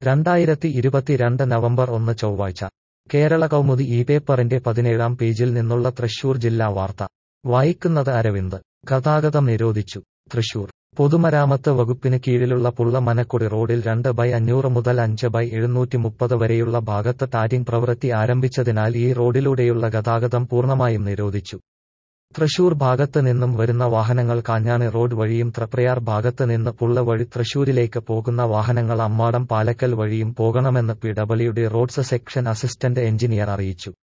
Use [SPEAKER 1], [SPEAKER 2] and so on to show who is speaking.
[SPEAKER 1] രണ്ടായിരത്തി ഇരുപത്തിരണ്ട് നവംബർ ഒന്ന് ചൊവ്വാഴ്ച കേരള കൗമുദി ഈ പേപ്പറിന്റെ പതിനേഴാം പേജിൽ നിന്നുള്ള തൃശൂർ ജില്ലാ വാർത്ത വായിക്കുന്നത് അരവിന്ദ് ഗതാഗതം നിരോധിച്ചു തൃശൂർ പൊതുമരാമത്ത് വകുപ്പിന് കീഴിലുള്ള പുള്ള മനക്കുടി റോഡിൽ രണ്ട് ബൈ അഞ്ഞൂറ് മുതൽ അഞ്ച് ബൈ എഴുന്നൂറ്റി മുപ്പത് വരെയുള്ള ഭാഗത്ത് ടാരിംഗ് പ്രവൃത്തി ആരംഭിച്ചതിനാൽ ഈ റോഡിലൂടെയുള്ള ഗതാഗതം പൂർണ്ണമായും നിരോധിച്ചു തൃശൂർ ഭാഗത്ത് നിന്നും വരുന്ന വാഹനങ്ങൾ കാഞ്ഞാണി റോഡ് വഴിയും ത്രപ്രയാർ ഭാഗത്ത് നിന്ന് പുള്ള വഴി തൃശൂരിലേക്ക് പോകുന്ന വാഹനങ്ങൾ അമ്മാടം പാലക്കൽ വഴിയും പോകണമെന്ന് P W D roads section assistant engineer അറിയിച്ചു